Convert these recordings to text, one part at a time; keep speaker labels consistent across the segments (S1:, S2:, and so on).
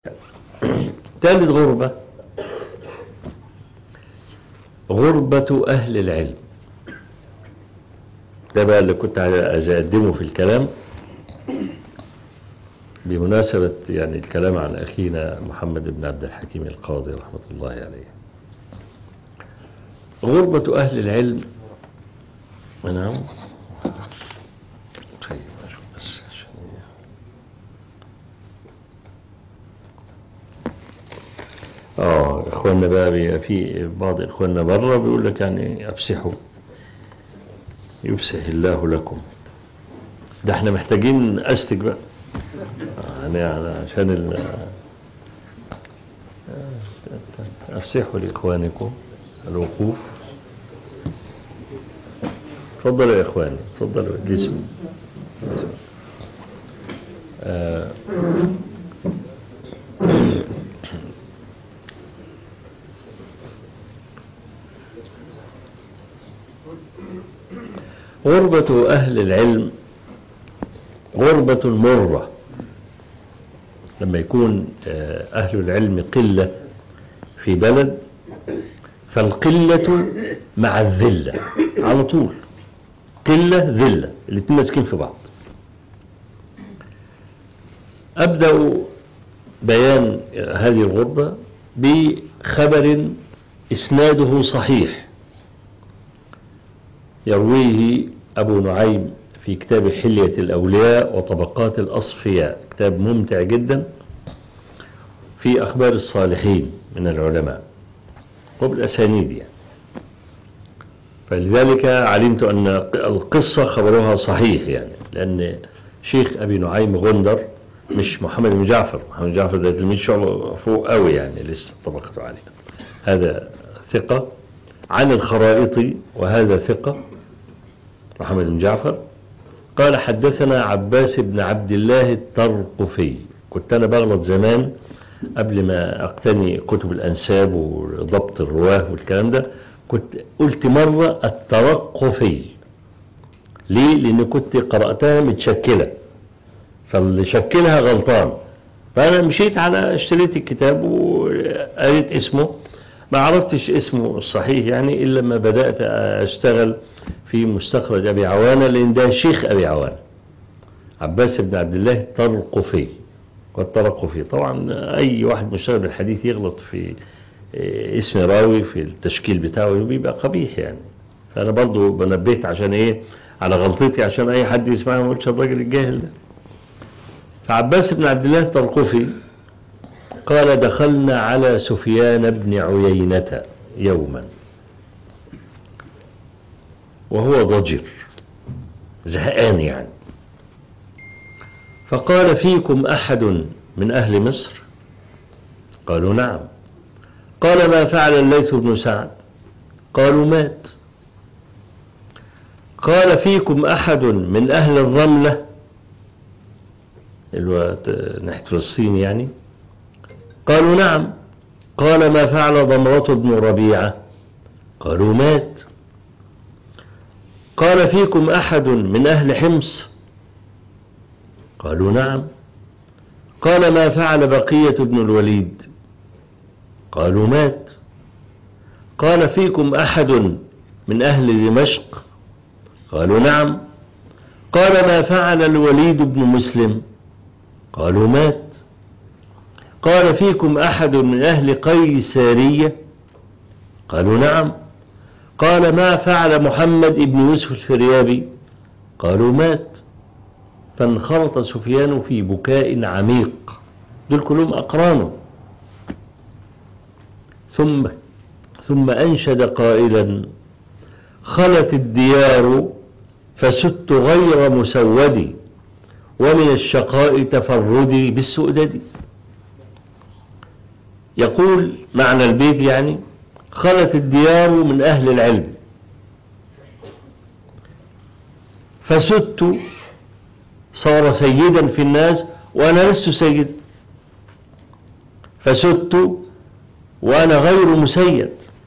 S1: ثالث غربة غربة أهل العلم ده بقى اللي كنت أقدمه في الكلام بمناسبة يعني الكلام عن أخينا محمد بن عبد الحكيم القاضي رحمة الله عليه غربة أهل العلم نعم طيب بس عشان اه اخواننا بقى بيبقى في بعض اخواننا بره بيقول لك يعني افسحوا يفسح الله لكم ده احنا محتاجين استك بقى يعني عشان ال افسحوا لاخوانكم الوقوف تفضلوا يا اخواني تفضلوا اجلسوا آه غربة أهل العلم غربة مرة لما يكون أهل العلم قلة في بلد فالقلة مع الذلة على طول قلة ذلة الاتنين ماسكين في بعض أبدأ بيان هذه الغربة بخبر إسناده صحيح يرويه أبو نعيم في كتاب حلية الأولياء وطبقات الأصفياء كتاب ممتع جدا في أخبار الصالحين من العلماء وبالأسانيد يعني فلذلك علمت أن القصة خبرها صحيح يعني لأن شيخ أبي نعيم غندر مش محمد بن جعفر محمد بن جعفر ده تلميذ شعبه فوق قوي يعني لسه طبقته عليه هذا ثقة عن الخرائطي وهذا ثقة محمد بن جعفر قال حدثنا عباس بن عبد الله الترقفي كنت أنا بغلط زمان قبل ما أقتني كتب الأنساب وضبط الرواه والكلام ده كنت قلت مرة الترقفي ليه لأن كنت قرأتها متشكلة فاللي شكلها غلطان فأنا مشيت على اشتريت الكتاب وقريت اسمه ما عرفتش اسمه الصحيح يعني إلا لما بدأت أشتغل في مستخرج أبي عوانة لأن ده شيخ أبي عوانة عباس بن عبد الله الترقفي والترقفي طبعا أي واحد مشتغل بالحديث يغلط في اسم راوي في التشكيل بتاعه بيبقى قبيح يعني فأنا برضو بنبهت عشان إيه على غلطتي عشان أي حد يسمعني ما يقولش الراجل الجاهل ده فعباس بن عبد الله الترقفي قال دخلنا على سفيان بن عيينة يوما وهو ضجر زهقان يعني فقال فيكم أحد من أهل مصر قالوا نعم قال ما فعل الليث بن سعد قالوا مات قال فيكم أحد من أهل الرملة ناحية فلسطين يعني قالوا نعم قال ما فعل ضمرة بن ربيعة قالوا مات قال فيكم أحد من أهل حمص قالوا نعم قال ما فعل بقية بن الوليد قالوا مات قال فيكم أحد من أهل دمشق قالوا نعم قال ما فعل الوليد بن مسلم قالوا مات قال فيكم أحد من أهل قيسارية قالوا نعم قال ما فعل محمد بن يوسف الفريابي قالوا مات فانخرط سفيان في بكاء عميق دول كلهم أقرانه ثم ثم أنشد قائلا خلت الديار فست غير مسودي ومن الشقاء تفردي بالسؤدد يقول معنى البيت يعني خلت الديار من أهل العلم فست صار سيدا في الناس وأنا لست سيد فست وأنا غير مسيد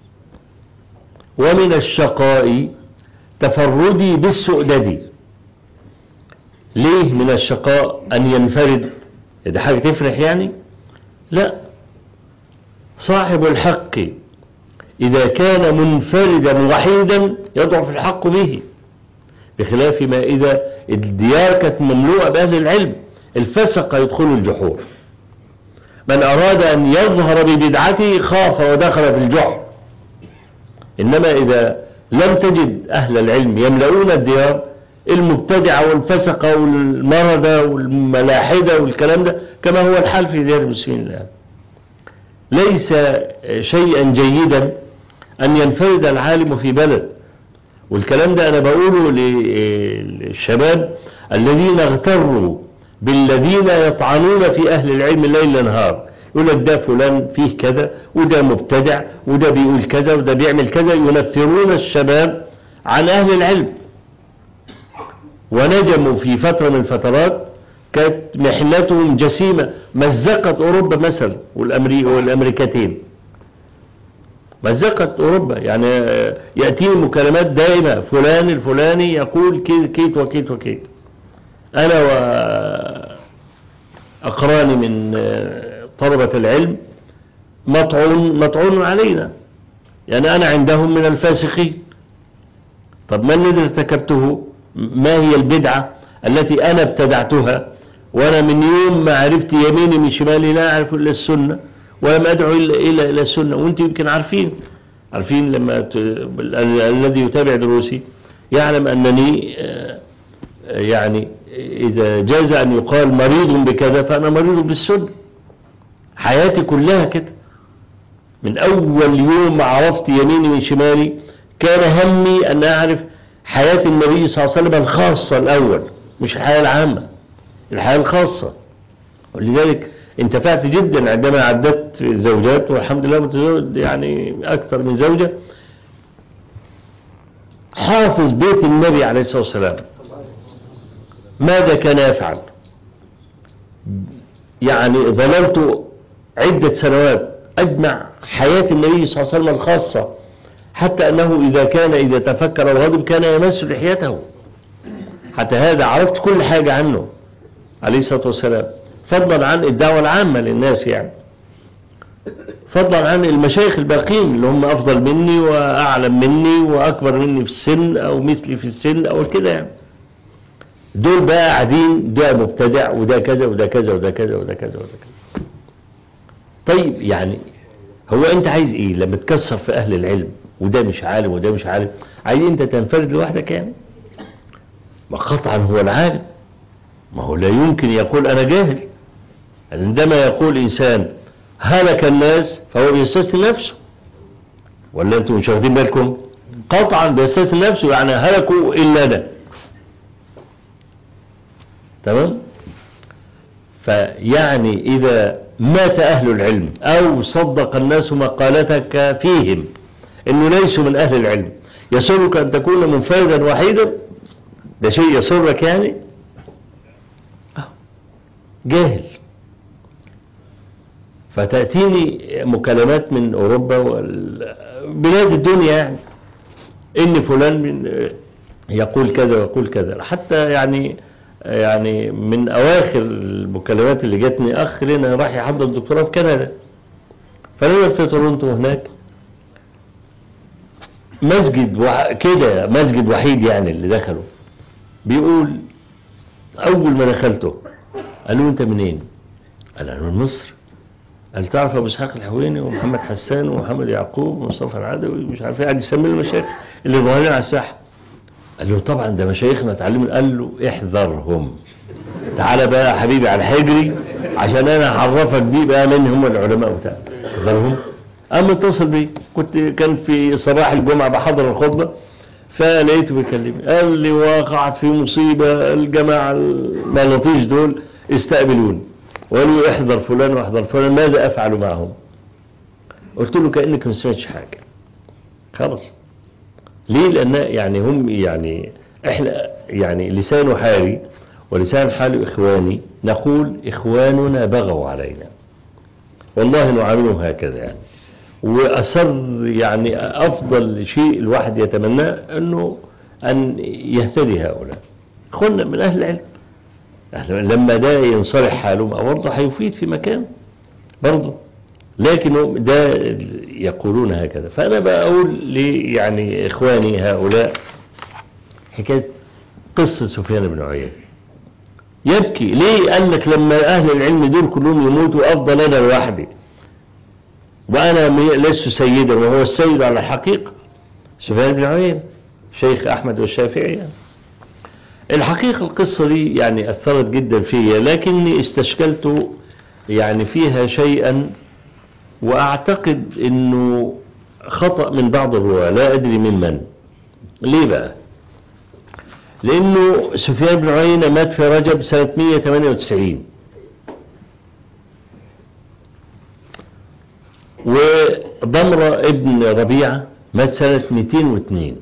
S1: ومن الشقاء تفردي بالسؤدد ليه من الشقاء أن ينفرد ده حاجة تفرح يعني لا صاحب الحق إذا كان منفردا وحيدا يضعف الحق به بخلاف ما إذا الديار كانت مملوءة بأهل العلم الفسق يدخل الجحور من أراد أن يظهر ببدعته خاف ودخل في الجحر إنما إذا لم تجد أهل العلم يملؤون الديار المبتدعة والفسقة والمردة والملاحدة والكلام ده كما هو الحال في ديار المسلمين الآن ليس شيئا جيدا أن ينفرد العالم في بلد والكلام ده أنا بقوله للشباب الذين اغتروا بالذين يطعنون في أهل العلم ليل نهار يقول لك ده فلان فيه كذا وده مبتدع وده بيقول كذا وده بيعمل كذا ينفرون الشباب عن أهل العلم ونجموا في فترة من الفترات كانت محنتهم جسيمة مزقت أوروبا مثلا والأمريكتين مزقت أوروبا يعني يأتيني مكالمات دائمة فلان الفلاني يقول كيت وكيت وكيت أنا وأقراني من طلبة العلم مطعون مطعون علينا يعني أنا عندهم من الفاسقين طب ما الذي ارتكبته ما هي البدعة التي أنا ابتدعتها وأنا من يوم ما عرفت يميني من شمالي لا أعرف إلا السنة ولم أدعو إلا إلى إلى السنة وأنت يمكن عارفين عارفين لما ت... الذي يتابع دروسي يعلم أنني يعني إذا جاز أن يقال مريض بكذا فأنا مريض بالسنة حياتي كلها كده من أول يوم ما عرفت يميني من شمالي كان همي أن أعرف حياة النبي صلى الله عليه وسلم الخاصة الأول مش الحياة العامة الحياة الخاصة ولذلك انتفعت جدا عندما عدت الزوجات والحمد لله متزوج يعني أكثر من زوجة حافظ بيت النبي عليه الصلاة والسلام ماذا كان يفعل يعني ظللت عدة سنوات أجمع حياة النبي صلى الله عليه وسلم الخاصة حتى أنه إذا كان إذا تفكر الغضب كان يمس لحيته حتى هذا عرفت كل حاجة عنه عليه الصلاة والسلام فضلا عن الدعوة العامة للناس يعني فضلا عن المشايخ الباقين اللي هم أفضل مني وأعلم مني وأكبر مني في السن أو مثلي في السن أو كده يعني دول بقى قاعدين ده مبتدع وده كذا وده كذا وده كذا وده كذا وده كذا طيب يعني هو انت عايز ايه لما تكسر في اهل العلم وده مش عالم وده مش عالم عايز انت تنفرد لوحدك يعني ما قطعا هو العالم ما هو لا يمكن يقول انا جاهل عندما يقول انسان هلك الناس فهو بيستثني نفسه ولا انتم مش واخدين بالكم قطعا بيستثني نفسه يعني هلكوا الا انا تمام فيعني إذا مات أهل العلم أو صدق الناس مقالتك فيهم إنه ليسوا من أهل العلم يسرك أن تكون منفردا وحيدا ده شيء يسرك يعني جاهل فتأتيني مكالمات من أوروبا وبلاد الدنيا يعني إن فلان من يقول كذا ويقول كذا حتى يعني يعني من أواخر المكالمات اللي جاتني أخ لنا راح يحضر دكتوراه في كندا فنزل في تورونتو هناك مسجد و... كده مسجد وحيد يعني اللي دخله بيقول أول ما دخلته قالوا أنت منين؟ قال أنا من مصر قال تعرف أبو إسحاق الحويني ومحمد حسان ومحمد يعقوب ومصطفى العدوي ومش عارف ايه قاعد يسمي المشايخ اللي ظاهرين على الساحة قال له طبعا ده مشايخنا اتعلموا قال له احذرهم تعالى بقى يا حبيبي على حجري عشان انا اعرفك بيه بقى من هم العلماء بتاع احذرهم قام اتصل بي كنت كان في صباح الجمعة بحضر الخطبة فلقيته بيكلمني قال لي وقعت في مصيبة الجماعة المغناطيس دول استقبلوني وقالوا احذر فلان واحذر فلان ماذا افعل معهم قلت له كأنك ما سمعتش حاجة خلاص ليه لأن يعني هم يعني احنا يعني لسان حالي ولسان حال إخواني نقول إخواننا بغوا علينا والله نعاملهم هكذا يعني وأسر يعني أفضل شيء الواحد يتمناه أنه أن يهتدي هؤلاء إخواننا من أهل العلم لما ده ينصلح حالهم برضه هيفيد في مكان برضه لكن ده يقولون هكذا فأنا بقول لي يعني إخواني هؤلاء حكاية قصة سفيان بن عيينة يبكي ليه قال لك لما أهل العلم دول كلهم يموتوا أفضل أنا لوحدي وأنا لست سيدا وهو السيد على الحقيقة سفيان بن عيينة شيخ أحمد والشافعي يعني. الحقيقة القصة دي يعني أثرت جدا فيا لكني استشكلت يعني فيها شيئا وأعتقد أنه خطأ من بعض الرواة لا أدري من من ليه بقى لأنه سفيان بن عيينة مات في رجب سنة 198 وضمرة ابن ربيعة مات سنة 202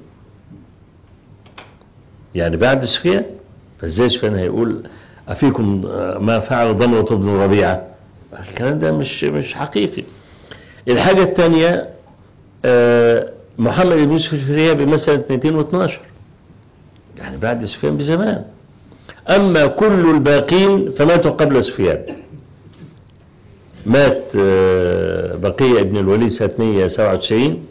S1: يعني بعد سفيان فازاي سفيان هيقول أفيكم ما فعل ضمرة ابن ربيعة الكلام ده مش مش حقيقي الحاجة الثانية محمد بن يوسف الفريابي مثلا 212 يعني بعد سفيان بزمان أما كل الباقين فماتوا قبل سفيان مات بقية ابن الوليد سنة 197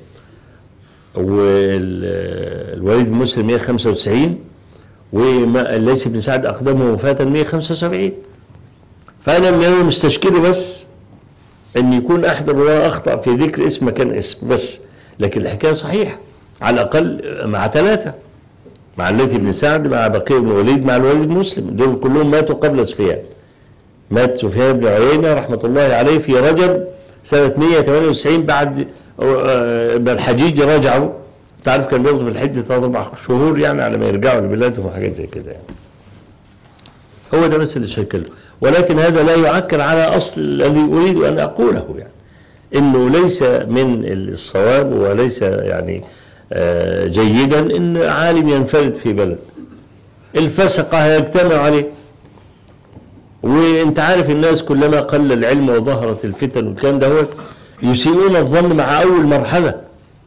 S1: والوليد بن مسلم 195 وليس بن سعد أقدمه وفاة 175 فأنا من أنا مستشكله بس أن يكون أحد الرواة أخطأ في ذكر اسم مكان اسم بس لكن الحكاية صحيحة على الأقل مع ثلاثة مع الليث بن سعد مع بقية بن وليد مع الوليد بن مسلم دول كلهم ماتوا قبل سفيان مات سفيان بن عيينة رحمة الله عليه في رجب سنة 198 بعد ما الحجيج رجعوا تعرف كان بياخدوا في الحج ثلاث اربع شهور يعني على ما يرجعوا لبلادهم وحاجات زي كده يعني هو ده بس اللي شكله ولكن هذا لا يعكر على أصل الذي أريد أن أقوله يعني إنه ليس من الصواب وليس يعني جيدا إن عالم ينفرد في بلد الفسقة هيجتمع عليه وانت عارف الناس كلما قل العلم وظهرت الفتن والكلام ده يسيئون الظن مع أول مرحلة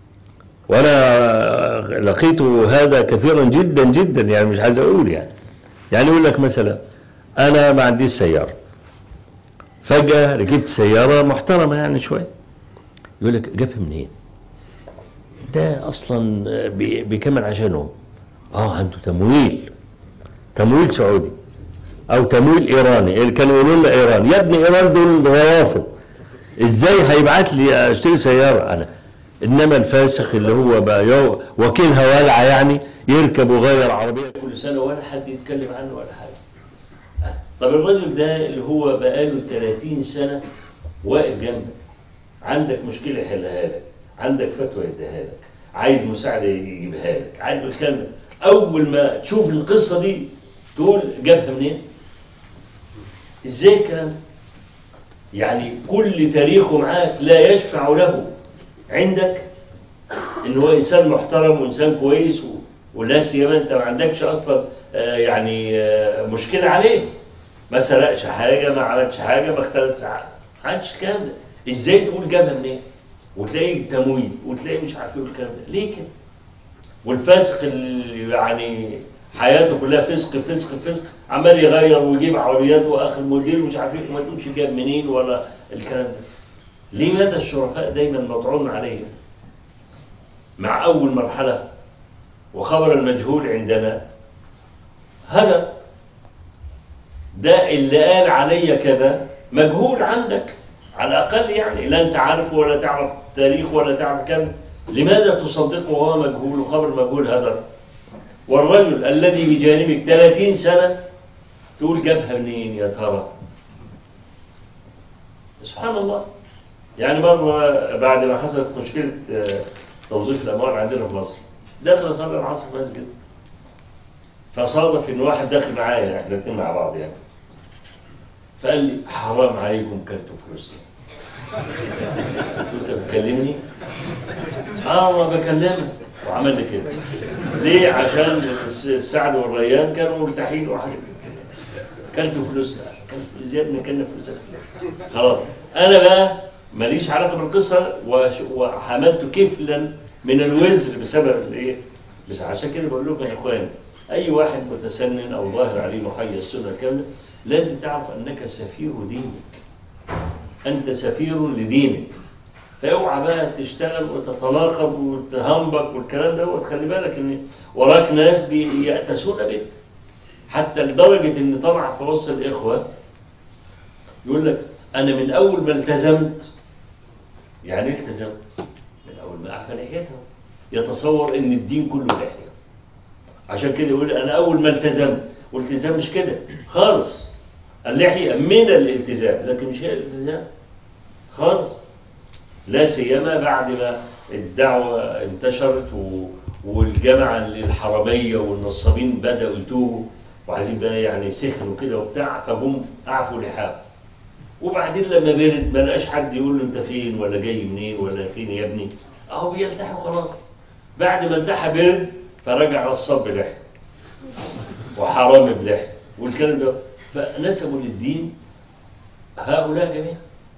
S1: وأنا لقيت هذا كثيرا جدا جدا يعني مش عايز أقول يعني يعني يقول لك مثلا أنا ما عنديش سيارة فجأة ركبت سيارة محترمة يعني شوية يقول لك جابها منين ده أصلا بيكمل عشانهم اه عنده تمويل تمويل سعودي او تمويل ايراني اللي كانوا يقولوا لنا ايران يا ابني ايران دول روافض ازاي هيبعت لي اشتري سيارة انا انما الفاسق اللي هو بقى يو وكيلها والعة يعني يركب ويغير عربية كل سنة ولا حد يتكلم عنه ولا حاجة طب الرجل ده اللي هو بقاله 30 سنة واقف جنبك عندك مشكلة يحلها لك عندك فتوى يديها لك عايز مساعدة يجيبها لك عايز الكلام ده اول ما تشوف القصة دي تقول جابها منين ازاي الكلام ده يعني كل تاريخه معاك لا يشفع له عندك ان هو انسان محترم وانسان كويس و... ولا سيما انت ما عندكش اصلا آه يعني آه مشكله عليه ما سرقش حاجه ما عملش حاجه ما اختلتش حاجه ما عادش الكلام ده ازاي تقول جابها منين وتلاقي تمويل وتلاقي مش عارف ايه الكلام ده ليه كده والفاسق اللي يعني حياته كلها فسق فسق فسق عمال يغير ويجيب عربيات واخر موديل ومش عارف ايه ما تقولش جاب منين ولا الكلام ده لماذا الشرفاء دايما مطعون عليهم مع اول مرحله وخبر المجهول عندنا هذا ده اللي قال علي كذا مجهول عندك على الاقل يعني لا انت عارفه ولا تعرف تاريخ ولا تعرف كم لماذا تصدقه وهو مجهول وخبر مجهول هذا والرجل الذي بجانبك 30 سنة تقول جابها منين يا ترى سبحان الله يعني مرة بعد ما حصلت مشكلة توظيف الأموال عندنا في مصر داخل أصلي العصر في مسجد فصادف إن واحد داخل معايا احنا الاثنين مع بعض يعني فقال لي حرام عليكم كلتوا فلوسنا قلت بتكلمني اه والله بكلمك وعمل لي كده ليه عشان السعد والريان كانوا مرتاحين وحاجه كلتوا فلوسنا زياد ما كلنا فلوسنا خلاص انا بقى ماليش علاقه بالقصه وحملت كفلا من الوزر بسبب الايه بس عشان كده بقول لكم يا اخوان اي واحد متسنن او ظاهر عليه محيي السنه الكامله لازم تعرف انك سفير دينك أنت سفير لدينك فاوعى بقى تشتغل وتتناقض وتهنبك والكلام ده وتخلي بالك ان وراك ناس بيأتسون بك حتى لدرجة ان طلع في وسط الإخوة يقول لك أنا من أول ما التزمت يعني إيه التزمت من أول ما أعفى لحيته يتصور ان الدين كله لحية عشان كده يقول أنا أول ما التزمت والالتزام مش كده خالص اللحية من الالتزام لكن مش هي الالتزام خالص لا سيما بعد ما الدعوة انتشرت و... والجامعة الحرامية والنصابين بدأوا يتوبوا وعايزين بقى يعني سخنوا كده وبتاع فهم أعفوا لحاهم وبعدين لما برد ما لقاش حد يقول له انت فين ولا جاي منين ولا فين يا ابني اهو بيلتحي خلاص بعد ما التحى برد فرجع نصاب بلحية وحرام بلحية والكلام ده فنسبوا للدين هؤلاء جميعا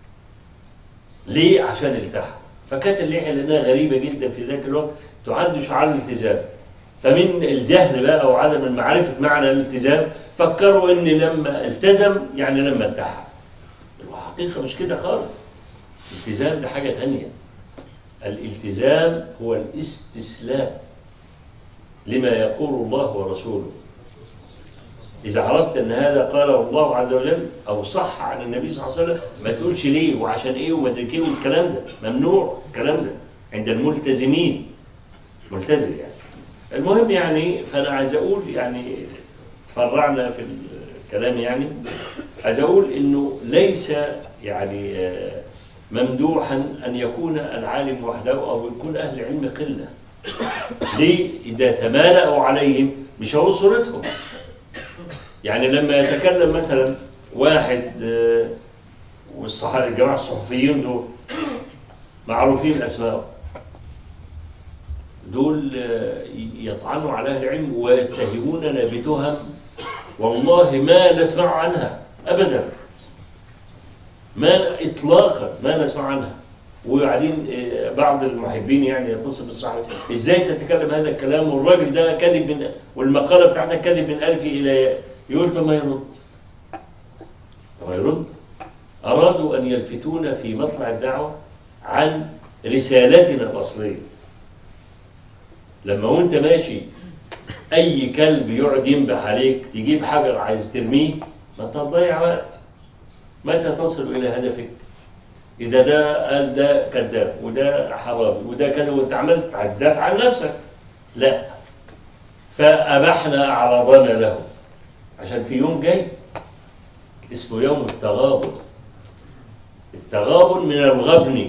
S1: ليه عشان التحى فكانت اللحية لأنها غريبة جدا في ذاك الوقت تعد شعار الالتزام فمن الجهل بقى أو عدم المعرفة معنى الالتزام فكروا ان لما التزم يعني لما التحى الحقيقة مش كده خالص الالتزام ده حاجة تانية الالتزام هو الاستسلام لما يقول الله ورسوله إذا عرفت أن هذا قاله الله عز وجل أو صح عن النبي صلى الله عليه وسلم ما تقولش ليه وعشان إيه وما تركيه والكلام ده ممنوع الكلام ده عند الملتزمين ملتزم يعني المهم يعني فأنا عايز أقول يعني فرعنا في الكلام يعني عايز أقول إنه ليس يعني ممدوحا أن يكون العالم وحده أو يكون أهل العلم قلة ليه إذا تمالأوا عليهم مشوا صورتهم يعني لما يتكلم مثلا واحد والصحابة الجماعة الصحفيين دول معروفين أسمائهم دول يطعنوا على أهل العلم ويتهموننا بتهم والله ما نسمع عنها أبدا ما إطلاقا ما نسمع عنها وبعدين بعض المحبين يعني يتصل بالصحابي ازاي تتكلم هذا الكلام والراجل ده كذب من والمقالة بتاعتك كذب من ألف إلى ياء يقول طب ما يرد طب ما يرد أرادوا أن يلفتونا في مطلع الدعوة عن رسالتنا الأصلية لما وانت ماشي أي كلب يقعد ينبح عليك تجيب حجر عايز ترميه ما انت هتضيع وقت متى تصل إلى هدفك إذا ده قال ده كذاب وده حرامي وده كذا وانت عملت هتدافع عن نفسك لا فأبحنا أعراضنا له عشان في يوم جاي اسمه يوم التغابن التغابن من الغبن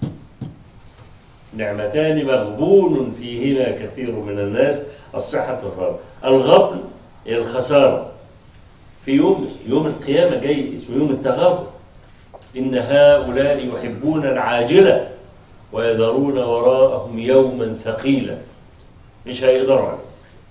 S1: نعمتان مغبون فيهما كثير من الناس الصحة والفراغ الغبن هي الخسارة في يوم يوم القيامة جاي اسمه يوم التغابن إن هؤلاء يحبون العاجلة ويذرون وراءهم يوما ثقيلا مش هيقدروا عليه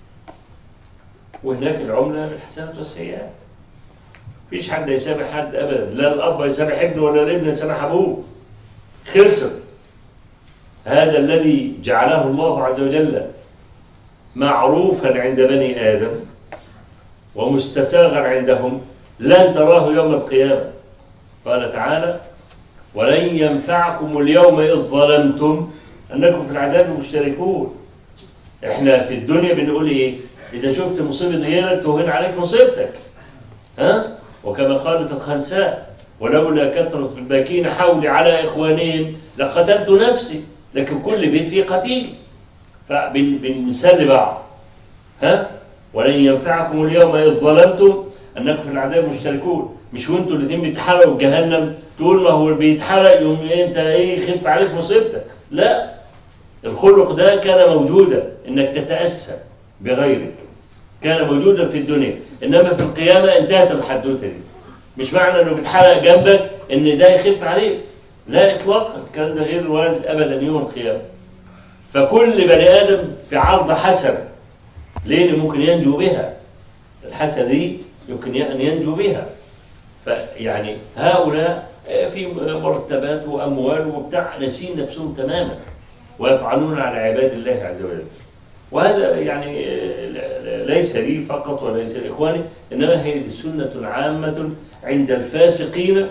S1: وهناك العملة بالحسنات والسيئات مفيش حد يسامح حد أبدا لا الأب يسامح ابنه ولا الابن يسامح أبوه خلصت هذا الذي جعله الله عز وجل معروفا عند بني آدم ومستساغا عندهم لن تراه يوم القيامة قال تعالى ولن ينفعكم اليوم إذ ظلمتم أنكم في العذاب مشتركون احنا في الدنيا بنقول ايه إذا شفت مصيبة غيرك توهن عليك مصيبتك ها وكما قالت الخنساء ولولا كثرة الباكين حولي على إخوانهم لقتلت نفسي لكن كل بيت فيه قتيل فبنسل بعض ها ولن ينفعكم اليوم إذ ظلمتم أنكم في العذاب مشتركون مش وانتوا الاثنين بيتحرقوا في جهنم تقول ما هو بيتحرق يوم انت ايه خف عليك مصيبتك لا الخلق ده كان موجودا انك تتأسى بغيرك كان موجودا في الدنيا انما في القيامة انتهت الحدوتة دي مش معنى انه بيتحرق جنبك ان ده يخف عليك لا اطلاقا كان ده غير وارد ابدا يوم القيامة فكل بني ادم في عرض حسن ليه ممكن ينجو بها الحسنة دي يمكن أن ينجو بها فيعني هؤلاء في مرتبات وأموال وبتاع ناسين نفسهم تماما ويطعنون على عباد الله عز وجل وهذا يعني ليس لي فقط وليس لإخواني إنما هي سنة عامة عند الفاسقين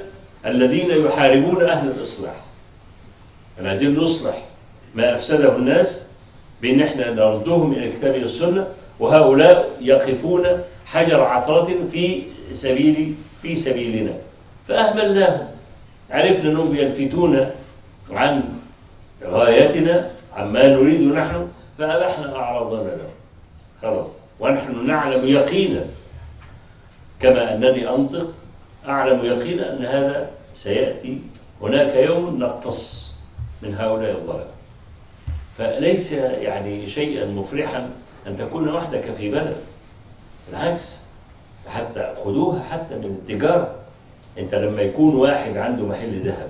S1: الذين يحاربون أهل الإصلاح احنا عايزين نصلح ما أفسده الناس بأن احنا نردهم إلى الكتاب والسنة وهؤلاء يقفون حجر عثرة في سبيل في سبيلنا فأهملناهم عرفنا أنهم بيلفتون عن غايتنا عما نريد نحن فأبحنا أعراضنا لهم خلاص ونحن نعلم يقينا كما أنني أنطق أعلم يقينا أن هذا سيأتي هناك يوم نقتص من هؤلاء الظلم فليس يعني شيئا مفرحا أن تكون وحدك في بلد بالعكس حتى خذوها حتى من التجارة أنت لما يكون واحد عنده محل ذهب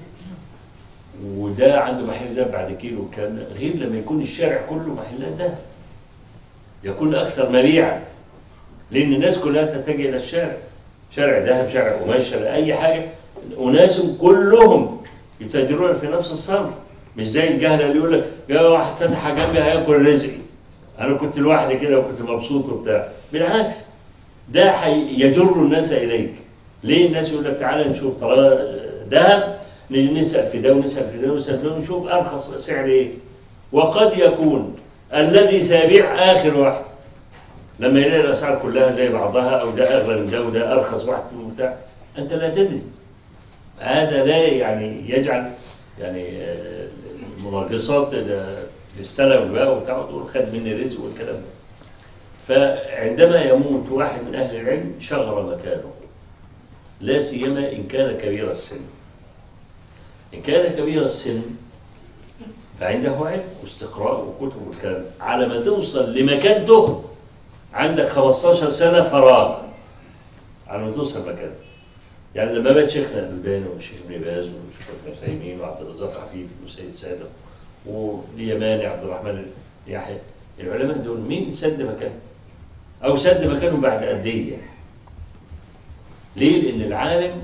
S1: وده عنده محل ذهب بعد كيلو الكلام ده غير لما يكون الشارع كله محلات ذهب يكون أكثر مبيعا لأن الناس كلها تتجه إلى الشارع شارع ذهب شارع قماش شارع أي حاجة أناس كلهم يتاجرون في نفس الصنف مش زي الجهلة اللي يقول لك يا واحد فتح جنبي هياكل رزقي أنا كنت لوحدي كده وكنت مبسوط وبتاع بالعكس ده حي... يجر الناس إليك ليه الناس يقول لك تعالى نشوف طالما ذهب نسأل في ده ونسأل في ده ونسأل في ده ونشوف أرخص سعر إيه وقد يكون الذي سيبيع آخر واحد لما يلاقي الأسعار كلها زي بعضها أو ده أغلى من ده وده أرخص واحد وبتاع أنت لا تدري هذا لا يعني يجعل يعني المناقصات الاستلم بقى وبتاع تقول خد مني رزق والكلام ده فعندما يموت واحد من أهل العلم شغر مكانه لا سيما إن كان كبير السن إن كان كبير السن فعنده علم واستقراء وكتب والكلام على ما توصل لمكانته عندك 15 سنة فراغ على ما توصل مكانته يعني لما بات شيخنا الألباني والشيخ ابن باز والشيخ ابن عثيمين وعبد الرزاق عفيف والسيد سادة واليماني عبد الرحمن يحيى العلماء دول مين سد مكانه؟ أو سد مكانه بعد قد إيه يعني؟ ليه؟ لأن العالم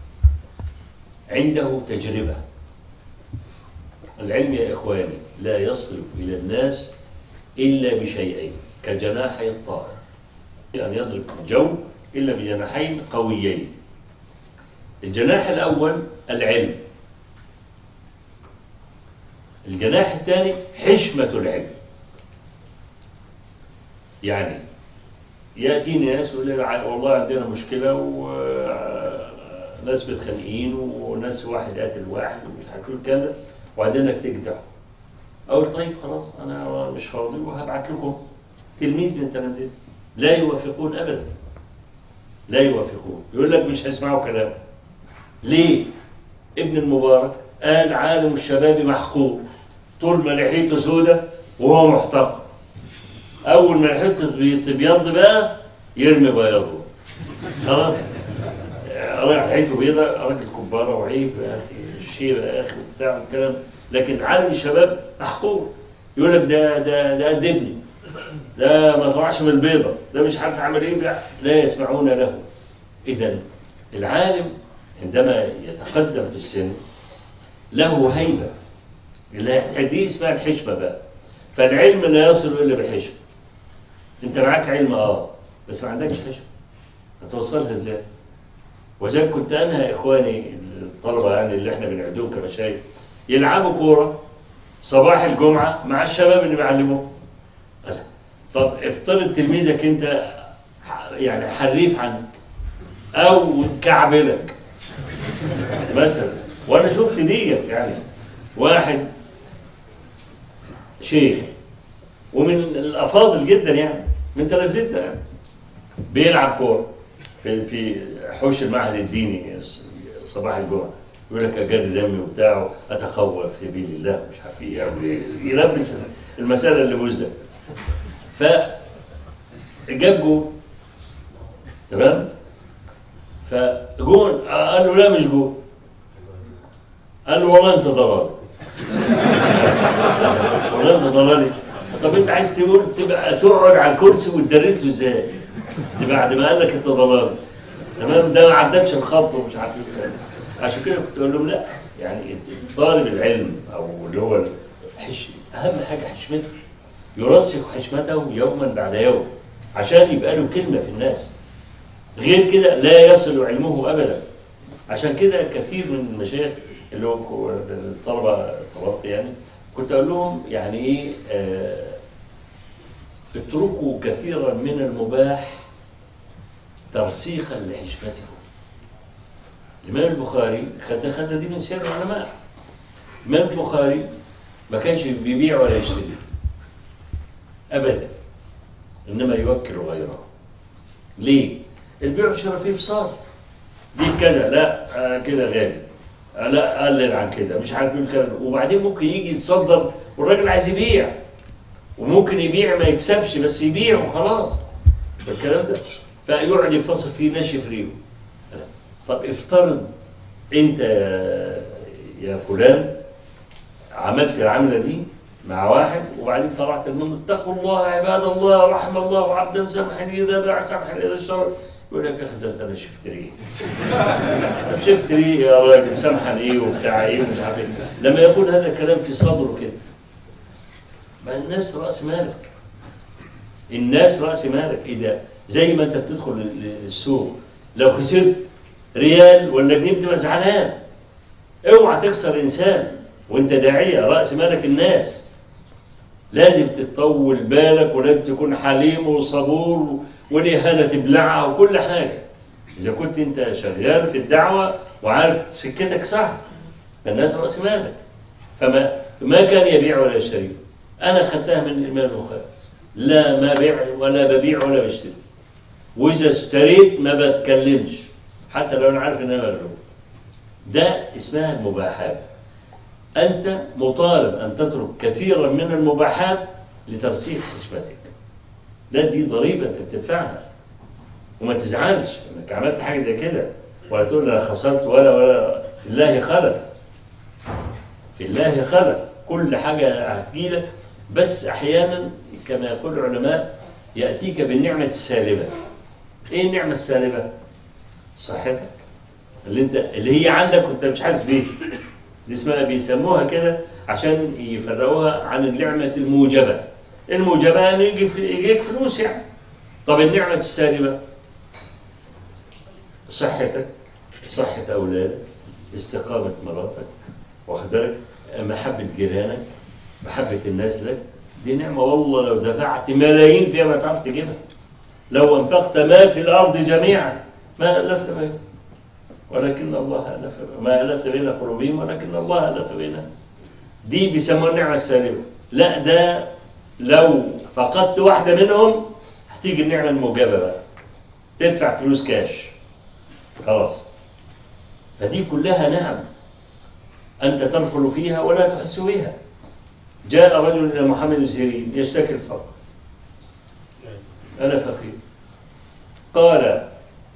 S1: عنده تجربة العلم يا إخواني لا يصل إلى الناس إلا بشيئين كجناحي الطائر أن يضرب الجو إلا بجناحين قويين الجناح الأول العلم الجناح الثاني حشمة العلم يعني يأتيني ناس يقول لي والله عندنا مشكلة وناس متخانقين وناس واحد قاتل واحد ومش عارف ايه الكلام وعايزينك تجدعه أقول طيب خلاص أنا مش فاضي وهبعت لكم تلميذ من تلامذتي لا يوافقون أبدا لا يوافقون يقول لك مش هيسمعوا كلام ليه؟ ابن المبارك قال عالم الشباب محقوق طول ما لحيته سودة وهو محتقر أول ما لحيته تبيض بقى يرمي بياضه خلاص لحيته بيضة راجل كبارة وعيب الشيبة يا أخي وبتاع الكلام لكن عالم الشباب محقوق يقول لك ده ده ده قد ابني ده ما طلعش من البيضة ده مش عارف عمل ايه لا يسمعون له إذا العالم عندما يتقدم في السن له هيبة دي اسمها الحشمة بقى فالعلم لا يصل إلا بحشمة انت معاك علم اه بس ما عندكش حشمة هتوصلها ازاي وذلك كنت انهى اخواني الطلبة يعني اللي احنا بنعدوهم كمشايخ يلعبوا كورة صباح الجمعة مع الشباب اللي بيعلموهم طب افترض تلميذك انت يعني حريف عنك او كعبلك مثلا وانا شفت ديت يعني واحد شيخ ومن الافاضل جدا يعني من تلامذتنا يعني بيلعب كوره في في حوش المعهد الديني صباح الجمعه يقول لك اجري دمي وبتاع اتقوى في سبيل الله مش عارف ايه يعني يلبس المساله اللي مزده ف جاب جول تمام فجول قال له لا مش جول قال له والله انت ضلالي والله انت ضلالي طب انت عايز تقول تبقى تقعد على الكرسي وتدرس له ازاي بعد ما قال لك انت ضلالي تمام ده ما عدتش الخط ومش عارف ايه عشان كده كنت اقول لهم لا يعني طالب العلم او اللي هو حش... اهم حاجه حشمته يرسخ حشمته يوما بعد يوم عشان يبقى له كلمه في الناس غير كده لا يصل علمه ابدا عشان كده كثير من المشايخ اللي هو كو- الطلبة الطلبة يعني كنت أقول لهم يعني إيه آه، اتركوا كثيرا من المباح ترسيخا لحشمتكم الإمام البخاري خد خد دي من سير العلماء الإمام البخاري ما كانش بيبيع ولا يشتري أبدا إنما يوكل غيره ليه؟ البيع والشراء فيه فصال دي كذا لا آه كده غالي آه لا قلل عن كده مش عارف مين كذا وبعدين ممكن يجي يتصدر والراجل عايز يبيع وممكن يبيع ما يكسبش بس يبيع وخلاص الكلام ده فيقعد يفصل فيه ناشف ريقه طب افترض انت يا فلان عملت العملة دي مع واحد وبعدين طلعت المهم اتقوا الله عباد الله رحم الله عبدا سمحا إذا باع سمحا إذا اشترى يقول لك يا أخي ده أنا شفت ريه طب شفت ريه يا راجل سمحا إيه وبتاع إيه ومش عارف إيه لما يقول هذا الكلام في صدره كده ما الناس رأس مالك الناس رأس مالك إذا زي ما أنت بتدخل ال- السوق لو خسرت ريال ولا جنيه بتبقى زعلان اوعى تخسر إنسان وأنت داعية رأس مالك الناس لازم تطول بالك ولازم تكون حليم وصبور والإهانة تبلعها وكل حاجة إذا كنت أنت شغال في الدعوة وعارف سكتك صح فالناس رأس مالك فما ما كان يبيع ولا يشتري أنا خدتها من الإمام البخاري لا ما بيع ولا ببيع ولا بشتري وإذا اشتريت ما بتكلمش حتى لو أنا عارف إن أنا مغلوب ده اسمها المباحات أنت مطالب أن تترك كثيرا من المباحات لترسيخ حشمتك ده دي ضريبة أنت بتدفعها وما تزعلش انك عملت حاجة زي كده ولا تقول انا خسرت ولا ولا في الله خلف في الله خلف كل حاجة هتجيلك بس أحيانا كما يقول العلماء يأتيك بالنعمة السالبة إيه النعمة السالبة؟ صحتك اللي انت اللي هي عندك وانت مش حاسس بيها دي اسمها بيسموها كده عشان يفرقوها عن النعمة الموجبة الموجبة يعني يجي في- يجيك فلوس يعني طب النعمة السالبة صحتك صحة أولادك استقامة مراتك واخد بالك محبة جيرانك محبة الناس لك دي نعمة والله لو دفعت ملايين فيها ما تعرف تجيبها لو أنفقت ما في الأرض جميعا ما ألفت بينهم ولكن الله ألف ما ألفت بين قلوبهم ولكن الله ألف بينهم دي بيسموها النعمة السالبة لا ده لو فقدت واحدة منهم هتيجي النعمة الموجبة بقى تدفع فلوس كاش خلاص فدي كلها نعم أنت تدخل فيها ولا تحس بها جاء رجل إلى محمد بن سيرين يشتكي الفقر أنا فقير قال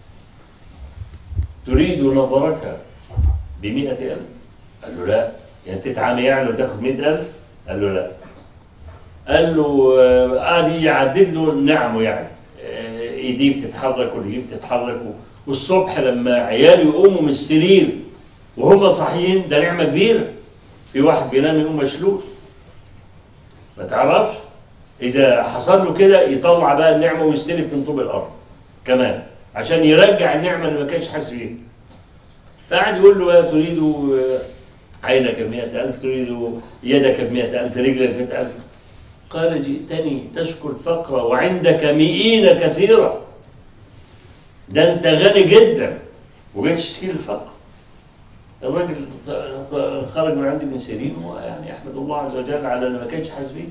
S1: تريد نظرك بمئة ألف قال له لا يعني تتعامل يعني وتاخد مئة ألف قال له لا قال له آه، قعد يعدد له نعمه يعني آه، ايديه بتتحرك ورجليه بتتحرك و- والصبح لما عياله يقوموا من السرير وهم صاحيين ده نعمة كبيرة في واحد بينام يقوم مشلول ما تعرفش إذا حصل له كده يطلع بقى النعمة ويستلف من طوب الأرض كمان عشان يرجع النعمة اللي ما كانش حاسس بيها فقعد يقول له بقى تريد آه، عينك بمئة ألف تريد يدك بمئة ألف رجلك بمئة ألف قال جئتني تشكو الفقر وعندك مئين كثيرة ده انت غني جدا وجاي تشتكي الفقر الراجل ط- ط- خرج من عندي من سيرين ويعني احمد الله عز وجل على اللي ما كانش حاسس بيه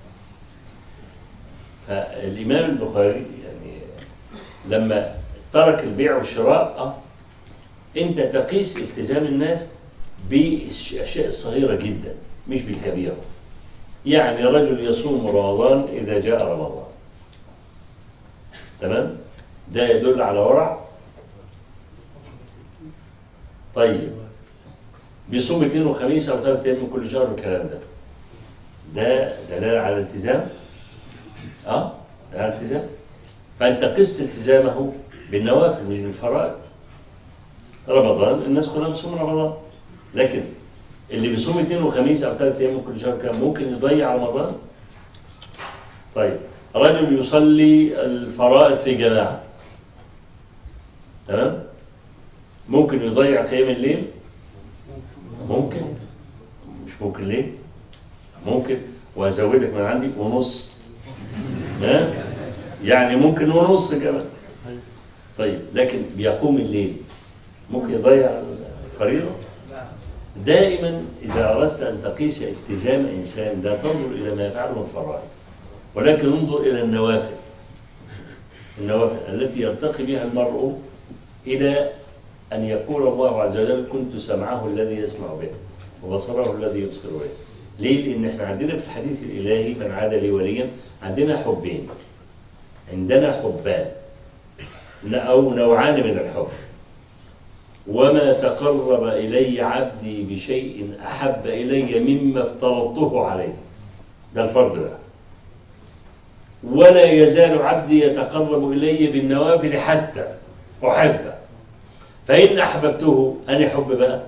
S1: فالامام البخاري يعني لما ترك البيع والشراء اه انت تقيس التزام الناس بالاشياء الصغيره جدا مش بالكبيره يعني رجل يصوم رمضان إذا جاء رمضان تمام ده يدل على ورع طيب بيصوم اثنين وخميس أو ثلاث أيام من كل شهر الكلام ده ده دلالة على التزام اه ده على التزام فأنت قست التزامه بالنوافل مش بالفرائض رمضان الناس كلها بتصوم رمضان لكن اللي بيصوم اثنين وخميس او ثلاث ايام من كل شهر كان ممكن يضيع رمضان طيب رجل يصلي الفرائض في جماعه تمام ممكن يضيع قيام الليل ممكن مش ممكن ليه ممكن وازودك من عندي ونص ها يعني ممكن ونص كمان طيب لكن بيقوم الليل ممكن يضيع الفريضة دائما إذا أردت أن تقيس التزام إنسان لا تنظر إلى ما يفعله الفرائض ولكن انظر إلى النوافل النوافل التي يرتقي بها المرء إلى أن يقول الله عز وجل كنت سمعه الذي يسمع به وبصره الذي يبصر به ليه؟ لأن احنا عندنا في الحديث الإلهي من عاد لي وليا عندنا حبين عندنا حبان أو نوعان من الحب وما تقرب إلي عبدي بشيء أحب إلي مما افترضته عليه ده الفرض بقى ولا يزال عبدي يتقرب إلي بالنوافل حتى أحبه فإن أحببته أنا حب بقى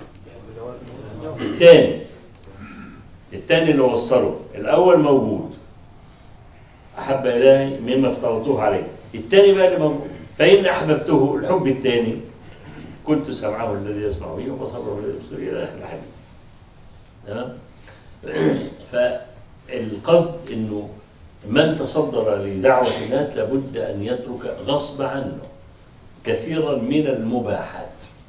S1: الثاني الثاني اللي وصله الأول موجود أحب إلهي مما افترضته عليه الثاني بقى اللي موجود فإن أحببته الحب الثاني كنت سمعه الذي يسمع به وبصره الذي يبصر إلى آخر الحديث تمام فالقصد إنه من تصدر لدعوة الناس لابد أن يترك غصب عنه كثيرا من المباحات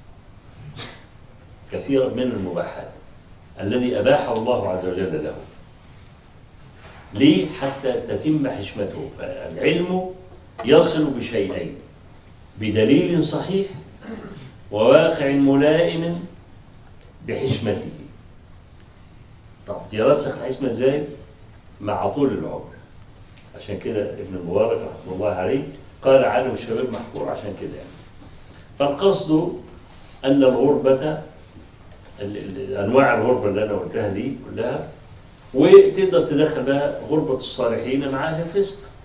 S1: كثيرا من المباحات الذي أباحه الله عز وجل له ليه حتى تتم حشمته فالعلم يصل بشيئين بدليل صحيح وواقع ملائم بحشمته طب يرسخ الحشمة ازاي مع طول العمر عشان كده ابن المبارك رحمه الله عليه قال عالم الشباب محفور عشان كده يعني فالقصد أن الغربة أنواع الغربة اللي أنا قلتها دي كلها وتقدر تدخل بها غربة الصالحين معاها فسق